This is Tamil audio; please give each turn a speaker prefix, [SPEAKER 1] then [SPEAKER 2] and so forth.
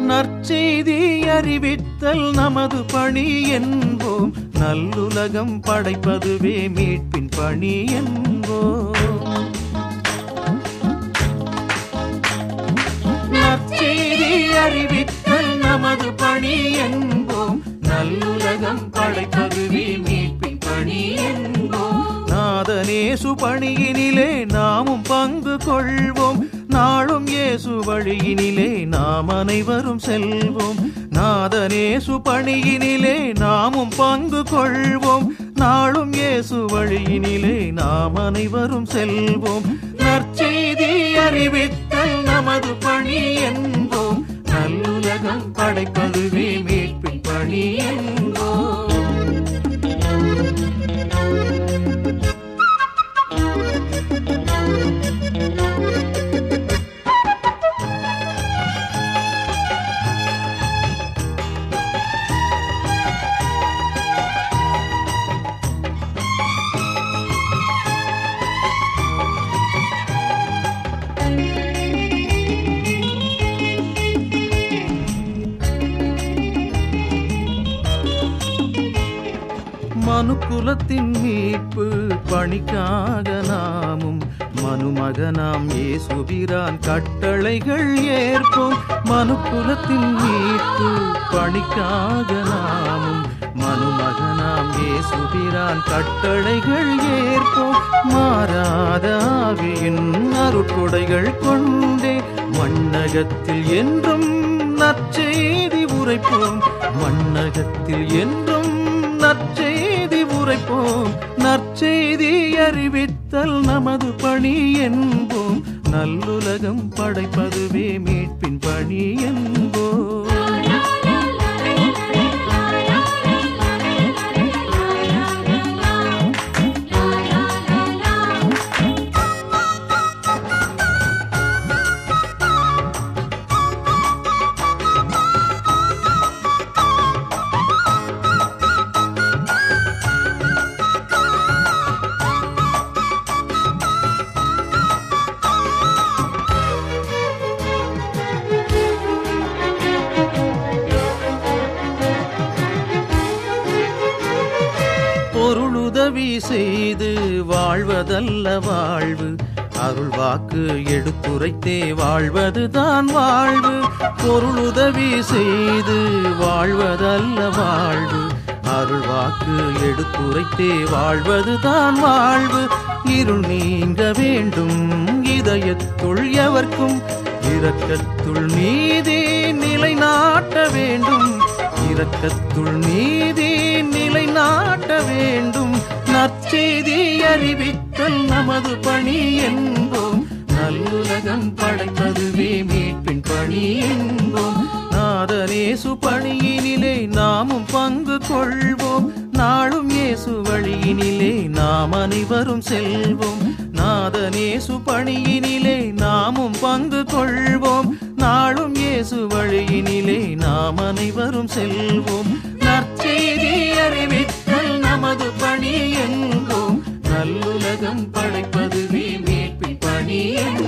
[SPEAKER 1] நற்செய்தி அறிவித்தல் நமது பணி என்போம் நல்லுலகம் படைப்பதுவே மீட்பின் பணி என்போம் நற்செய்தி அறிவித்தல் நமது பணி என்போம் நல்லுலகம் படைப்பதுவே மீட்பின் பணி என்போம் நாதனேசு பணியினிலே நாமும் பங்கு கொள்வோம் நாளும் இயேசு வழியினிலே நாம் அனைவரும் செல்வோம் நாதனேசு பணியினிலே நாமும் பங்கு கொள்வோம் நாளும் இயேசு வழியினிலே நாம் அனைவரும் செல்வோம் நற்செய்தி அறிவித்தல் நமது பணி என்போம் நல்லுலகம் படைப்பதுவே மீட்பின் பணி என்போம் மனுக்குலத்தின் மீட்பு பணிக்காக நாமும் மனுமகனாம் இயேசுபிரான் கட்டளைகள் ஏற்போம் மனுக்குலத்தின் மீட்பு பணிக்காக நாமும் மனுமகனாம் இயேசுபிரான் கட்டளைகள் ஏற்போம் மாறாத ஆவியின் அருட்கொடைகள் கொண்டே மண்ணகத்தில் என்றும் நற்செய்தி உரைப்போம் மண்ணகத்தில் என்றும் நற்செய்தி உரைப்போம் நற்செய்தி அறிவித்தல் நமது பணி என்போம் நல்லுலகம் படைப்பதுவே மீட்பின் பணி என்போம் பொருளுதவி செய்து வாழ்வதல்ல வாழ்வு அருள் வாக்கு எடுத்துரைத்தே வாழ்வதுதான் வாழ்வு பொருளுதவி செய்து வாழ்வதல்ல வாழ்வு அருள் வாக்கு எடுத்துரைத்தே வாழ்வதுதான் வாழ்வு இருள் நீங்க வேண்டும் இதயத்துள் எவர்க்கும் இரக்கத்துள் நீதி நிலைநாட்ட வேண்டும் இரக்கத்துள் நீதி நிலைநாட்ட வேண்டும் நற்செய்தி அறிவித்தல் நமது பணி என்போம் நல்லுலகம் படைப்பதுவே மீட்பின் பணி என்போம் நாதனேசு பணியினிலே நாமும் பங்கு கொள்வோம் நாளும் இயேசு வழியினிலே நாம் அனைவரும் செல்வோம் நாதனேசு பணியினிலே நாமும் பங்கு கொள்வோம் நாளும் இயேசு வழியினிலே நாம் அனைவரும் செல்வோம் நற்செய்தி அறிவித்தல் நமது பணி என்போம் நல்லுலகம் படைப்பதுவே மீட்பின் பணி என்போம்